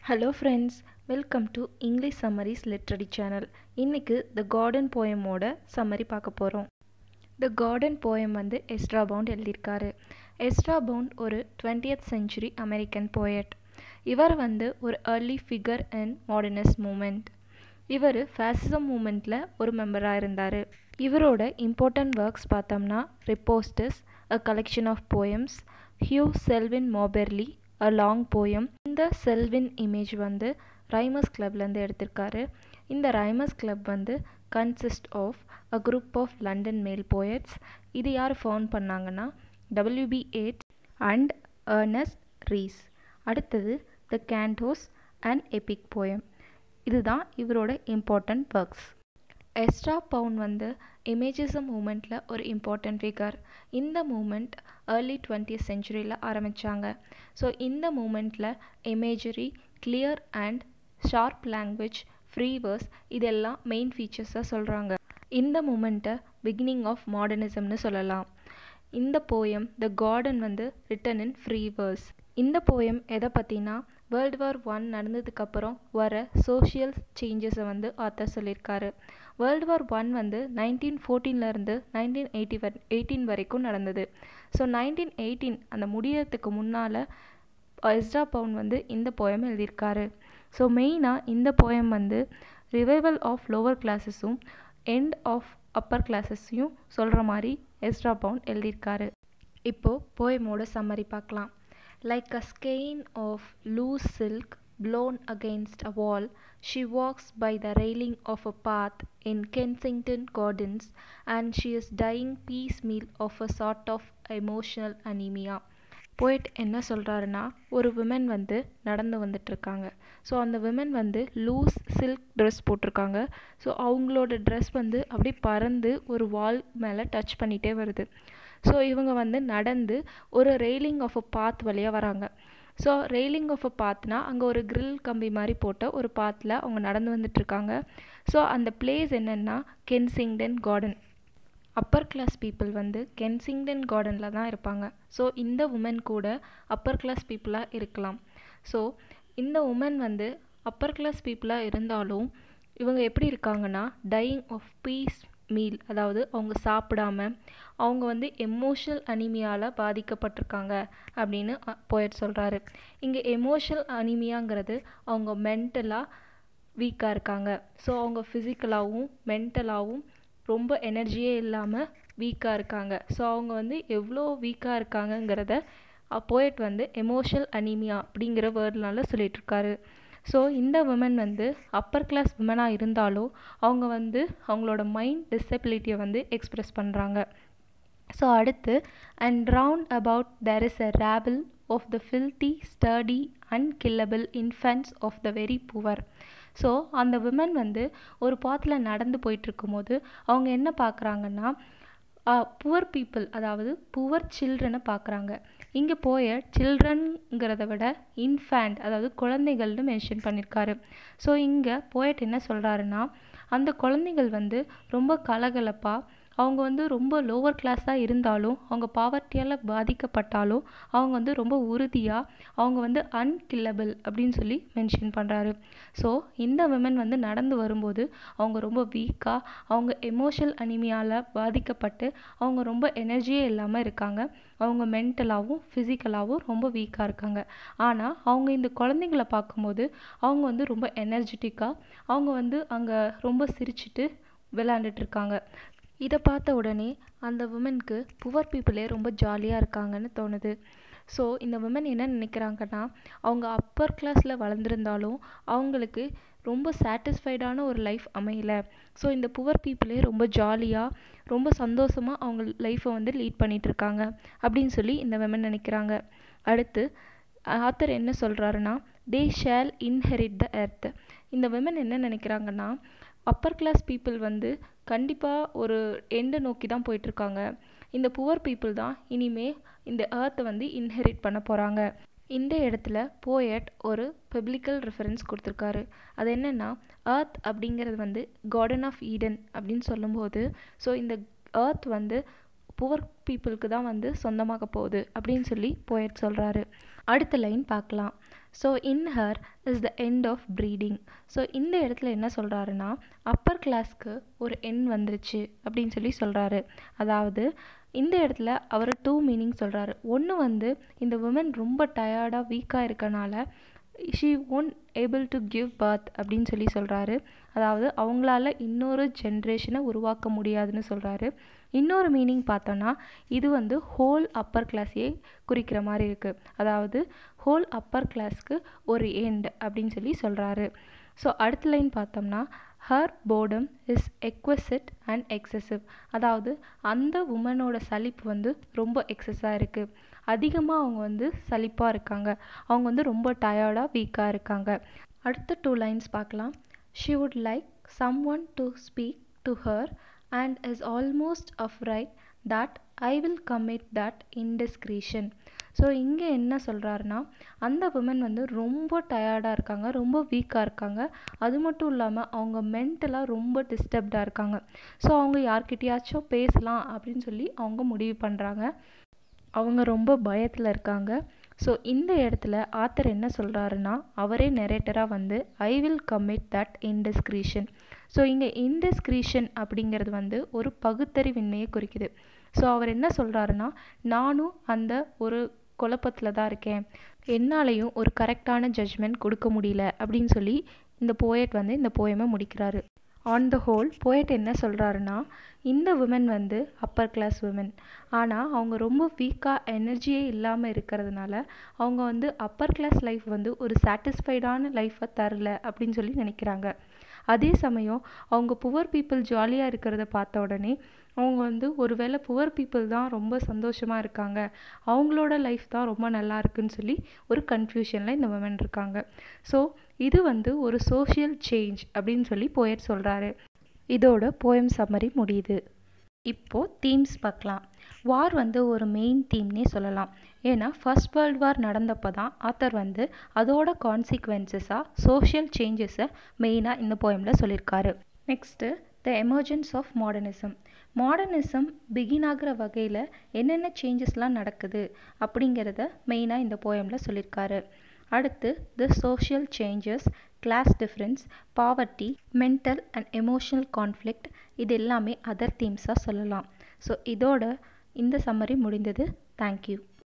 Hello friends welcome to English summaries literary channel இன்றைக்கு the garden போயமோட summary பார்க்க போகிறோம் த கார்டன் போயம் வந்து எஸ்ட்ரா பவுண்ட் எழுதியிருக்காரு எஸ்ட்ரா பவுண்ட் ஒரு டுவெண்ட்டியத் செஞ்சுரி அமெரிக்கன் போயட் இவர் வந்து ஒரு early figure and modernist movement இவர் ஃபேசிசம் மூமெண்ட்டில் ஒரு மெம்பராக இருந்தார் இவரோட இம்பார்ட்டண்ட் ஒர்க்ஸ் பார்த்தோம்னா Ripostes a collection of poems Hugh Selwyn Mauberley a long poem இந்த செல்வின் இமேஜ் வந்து ரைமர்ஸ் கிளப்லேருந்து எடுத்திருக்காரு இந்த ரைமர்ஸ் கிளப் வந்து consist of a group of London male poets இது யார் ஃபவுண்ட் பண்ணாங்கன்னா W B Yeats and Ernest Rhys அடுத்தது the Cantos and epic poem இதுதான் இவரோட இம்பார்ட்டண்ட் ஒர்க்ஸ் எஸ்ட்ரா பவுன் வந்து இமேஜிசம் மூமெண்ட்டில் ஒரு இம்பார்ட்டண்ட் ஃபிகர் இந்த மூமெண்ட் ஏர்லி டுவெண்ட்டியத் செஞ்சுரியில் ஆரம்பித்தாங்க ஸோ இந்த மூமெண்ட்டில் imagery clear and sharp language free verse இதெல்லாம் மெயின் ஃபீச்சர்ஸாக சொல்கிறாங்க இந்த மூமெண்ட்டை பிகினிங் ஆஃப் மாடர்னிசம்னு சொல்லலாம் இந்த போயம் த கார்டன் வந்து ரிட்டன் இன் ஃப்ரீ வேர்ஸ் இந்த போயம் எதை பற்றினா வேர்ல்டு வார் ஒன் நடந்ததுக்கப்புறம் வர சோஷியல் சேஞ்சஸை வந்து ஆத்தர் சொல்லியிருக்காரு வேர்ல்டு வார் ஒன் வந்து நைன்டீன் ஃபோர்டீன்லேருந்து நைன்டீன் எயிட்டி வ எயிட்டீன் வரைக்கும் நடந்தது ஸோ நைன்டீன் எயிட்டீன் அந்த முடியறதுக்கு முன்னால் எஸ்ரா பவுன் வந்து இந்த போயம் எழுதியிருக்காரு ஸோ மெயினாக இந்த போயம் வந்து ரிவைவல் ஆஃப் லோவர் கிளாஸஸும் எண்ட் ஆஃப் அப்பர் கிளாஸஸையும் சொல்கிற மாதிரி எஸ்ரா பவுன் எழுதியிருக்காரு இப்போது போயமோட சம்மரி பார்க்கலாம் Like a skein of loose silk blown against a wall, she walks by the railing of a path in Kensington Gardens and she is dying piecemeal of a sort of emotional anemia. போய்ட் என்ன சொல்கிறாருன்னா ஒரு women வந்து நடந்து வந்துட்டுருக்காங்க so அந்த women வந்து loose silk dress போட்டிருக்காங்க ஸோ அவங்களோட ட்ரெஸ் வந்து அப்படியே பறந்து ஒரு வால் மேலே டச் பண்ணிகிட்டே வருது ஸோ இவங்க வந்து நடந்து ஒரு ரெயிலிங் ஆஃப் அ பாத் வழியாக வராங்க ஸோ ரெயிலிங் ஆஃப் அ பாத்னா அங்கே ஒரு கிரில் கம்பி மாதிரி போட்ட ஒரு பாத்தில் அவங்க நடந்து வந்துட்டுருக்காங்க ஸோ அந்த பிளேஸ் என்னென்னா Kensington garden upper class people வந்து கென்சிங்டன் கார்டனில் தான் இருப்பாங்க ஸோ இந்த உமன் கூட அப்பர் கிளாஸ் பீப்புளாக இருக்கலாம் ஸோ இந்த உமன் வந்து அப்பர் கிளாஸ் பீப்புளாக இருந்தாலும் இவங்க எப்படி இருக்காங்கன்னா டையிங் ஆஃப் பீஸ் மீல் அதாவது அவங்க சாப்பிடாம அவங்க வந்து எமோஷனல் அனிமியால் பாதிக்கப்பட்டிருக்காங்க அப்படின்னு போயட் சொல்கிறாரு இங்கே எமோஷனல் அனிமியாங்கிறது அவங்க மென்டலாக வீக்காக இருக்காங்க ஸோ அவங்க ஃபிசிக்கலாகவும் மென்டலாகவும் ரொம்ப எனர்ஜியே இல்லாமல் வீக்காக இருக்காங்க ஸோ அவங்க வந்து எவ்வளோ வீக்காக இருக்காங்கங்கிறத போயட் வந்து எமோஷனல் அனிமியா அப்படிங்கிற வேர்ட்னால சொல்லிகிட்ருக்காரு ஸோ இந்த உமன் வந்து அப்பர் கிளாஸ் உமனாக இருந்தாலும் அவங்க வந்து அவங்களோட மைண்ட் டிசபிலிட்டியை வந்து எக்ஸ்ப்ரெஸ் பண்ணுறாங்க ஸோ அடுத்து and round about there is a rabble of the filthy sturdy unkillable infants of the very poor so அந்த விமன் வந்து ஒரு பாத்தில் நடந்து போயிட்டுருக்கும்போது அவங்க என்ன பார்க்குறாங்கன்னா புவர் பீப்புள் அதாவது புவர் சில்ட்ரனை பார்க்குறாங்க இங்கே போய சில்ட்ரனுங்கிறத விட இன்ஃபேண்ட் அதாவது குழந்தைகள்னு மென்ஷன் பண்ணியிருக்காரு ஸோ இங்கே போயட் என்ன சொல்கிறாருன்னா அந்த குழந்தைகள் வந்து ரொம்ப கலகலப்பாக அவங்க வந்து ரொம்ப லோவர் கிளாஸாக இருந்தாலும் அவங்க பாவர்ட்டியால் பாதிக்கப்பட்டாலும் அவங்க வந்து ரொம்ப உறுதியாக அவங்க வந்து அன்கில்லபிள் அப்படின்னு சொல்லி மென்ஷன் பண்ணுறாரு ஸோ இந்த விமன் வந்து நடந்து வரும்போது அவங்க ரொம்ப வீக்காக அவங்க எமோஷனல் அனிமியால் பாதிக்கப்பட்டு அவங்க ரொம்ப எனர்ஜியே இல்லாமல் இருக்காங்க அவங்க மென்டலாகவும் ஃபிசிக்கலாகவும் ரொம்ப வீக்காக இருக்காங்க ஆனால் அவங்க இந்த குழந்தைங்கள பார்க்கும்போது அவங்க வந்து ரொம்ப எனர்ஜெட்டிக்காக அவங்க வந்து அங்கே ரொம்ப சிரிச்சிட்டு விளையாண்டுட்ருக்காங்க இதை பார்த்த உடனே அந்த உமனுக்கு புவர் பீப்புளே ரொம்ப ஜாலியாக இருக்காங்கன்னு தோணுது ஸோ இந்த உமன் என்ன நினைக்கிறாங்கன்னா அவங்க அப்பர் கிளாஸில் வளர்ந்துருந்தாலும் அவங்களுக்கு ரொம்ப சாட்டிஸ்ஃபைடான ஒரு லைஃப் அமையல ஸோ இந்த புவர் பீப்புளே ரொம்ப ஜாலியாக ரொம்ப சந்தோஷமாக அவங்க லைஃப்பை வந்து லீட் பண்ணிகிட்ருக்காங்க அப்படின்னு சொல்லி இந்த விமன் நினைக்கிறாங்க அடுத்து ஆத்தர் என்ன சொல்கிறாருன்னா they shall inherit the earth இந்த விமன் என்ன நினைக்கிறாங்கன்னா அப்பர் கிளாஸ் பீப்புள் வந்து கண்டிப்பாக ஒரு எண்டை நோக்கி தான் போயிட்டுருக்காங்க இந்த புவர் பீப்புள் தான் இனிமே இந்த ஏர்த்தை வந்து இன்ஹெரிட் பண்ண போகிறாங்க இந்த இடத்துல போயட் ஒரு பப்ளிக்கல் ரெஃபரன்ஸ் கொடுத்துருக்காரு அது என்னென்னா ஏர்த் அப்படிங்கிறது வந்து கார்டன் ஆஃப் ஈடன் அப்படின்னு சொல்லும்போது ஸோ இந்த ஏர்த் வந்து புவர் பீப்புளுக்கு தான் வந்து சொந்தமாக போகுது அப்படின்னு சொல்லி போயட் சொல்கிறாரு அடுத்த லைன் பார்க்கலாம் so in her is the end of breeding so இந்த இடத்துல என்ன சொல்கிறாருன்னா அப்பர் கிளாஸ்க்கு ஒரு எண் வந்துருச்சு அப்படின்னு சொல்லி சொல்கிறாரு அதாவது இந்த இடத்துல அவர் டூ மீனிங் சொல்கிறாரு ஒன்று வந்து இந்த உமன் ரொம்ப டயர்டாக வீக்காக இருக்கனால she won able to give birth அப்படின்னு சொல்லி சொல்கிறாரு அதாவது அவங்களால இன்னொரு ஜென்ரேஷனை உருவாக்க முடியாதுன்னு சொல்கிறாரு இன்னொரு மீனிங் பார்த்தோன்னா இது வந்து ஹோல் அப்பர் கிளாஸையே குறிக்கிற மாதிரி இருக்குது அதாவது ஹோல் அப்பர் கிளாஸ்க்கு ஒரு எண்ட் அப்படின்னு சொல்லி சொல்கிறாரு ஸோ அடுத்த லைன் பார்த்தோம்னா her boredom is exquisite and excessive அதாவது அந்த உமனோட சலிப்பு வந்து ரொம்ப எக்ஸஸாக இருக்குது அதிகமாக அவங்க வந்து சலிப்பாக இருக்காங்க அவங்க வந்து ரொம்ப டயர்டாக வீக்காக இருக்காங்க அடுத்த டூ லைன்ஸ் பார்க்கலாம் she would like some one to speak to her and is almost afraid that I will commit that indiscretion so இங்கே என்ன சொல்கிறாருன்னா அந்த உமன் வந்து ரொம்ப டயர்டாக இருக்காங்க ரொம்ப வீக்காக இருக்காங்க அது மட்டும் இல்லாமல் அவங்க மென்டலாக ரொம்ப டிஸ்டர்ப்டாக இருக்காங்க ஸோ அவங்க யார்கிட்டயாச்சும் பேசலாம் அப்படின்னு சொல்லி அவங்க முடிவு பண்ணுறாங்க அவங்க ரொம்ப பயத்தில் இருக்காங்க ஸோ இந்த இடத்துல ஆத்தர் என்ன சொல்கிறாருன்னா அவரே நெரேட்டராக வந்து I will commit that indiscretion so இங்கே இன்டிஸ்கிரீஷன் அப்படிங்கிறது வந்து ஒரு பகுத்தறிவின்மையை குறிக்குது ஸோ அவர் என்ன சொல்கிறாருன்னா நானும் அந்த ஒரு குழப்பத்தில் தான் இருக்கேன் என்னாலையும் ஒரு கரெக்டான ஜட்ஜ்மெண்ட் கொடுக்க முடியல அப்படின்னு சொல்லி இந்த போயட் வந்து இந்த போயமை முடிக்கிறாரு ஆன் த ஹோல் போயட் என்ன சொல்கிறாருன்னா இந்த உமன் வந்து அப்பர் கிளாஸ் உமன் ஆனால் அவங்க ரொம்ப வீக்காக எனர்ஜியே இல்லாமல் இருக்கிறதுனால அவங்க வந்து அப்பர் கிளாஸ் லைஃப் வந்து ஒரு சாட்டிஸ்ஃபைடான லைஃப்பை தரல அப்படின்னு சொல்லி நினைக்கிறாங்க அதே சமயம் அவங்க புவர் பீப்புள் ஜாலியாக இருக்கிறத பார்த்த உடனே அவங்க வந்து ஒருவேளை புவர் பீப்புள் தான் ரொம்ப சந்தோஷமாக இருக்காங்க அவங்களோட லைஃப் தான் ரொம்ப நல்லா இருக்குன்னு சொல்லி ஒரு கன்ஃபியூஷனில் இந்த உமன் இருக்காங்க ஸோ இது வந்து ஒரு சோஷியல் சேஞ்ச் அப்படின்னு சொல்லி போயட் சொல்கிறாரு இதோட போயம் சம்மரி முடியுது இப்போது தீம்ஸ் பார்க்கலாம் வார் வந்து ஒரு மெயின் தீம்னே சொல்லலாம் ஏன்னா ஃபர்ஸ்ட் வேர்ல்டு வார் நடந்தப்போ தான் ஆத்தர் வந்து அதோட கான்சிக்வன்சஸாக சோஷியல் சேஞ்சஸை மெயினாக இந்த போயமில் சொல்லியிருக்காரு next the emergence of modernism modernism begin ஆகிற வகையில் என்னென்ன சேஞ்சஸ்லாம் நடக்குது அப்படிங்கிறத மெயினாக இந்த போயமில் சொல்லியிருக்காரு அடுத்து the social changes class difference poverty mental and emotional conflict இது எல்லாமே அதர் தீம்ஸாக சொல்லலாம் ஸோ இதோட இந்த சம்மரி முடிந்தது தேங்க்யூ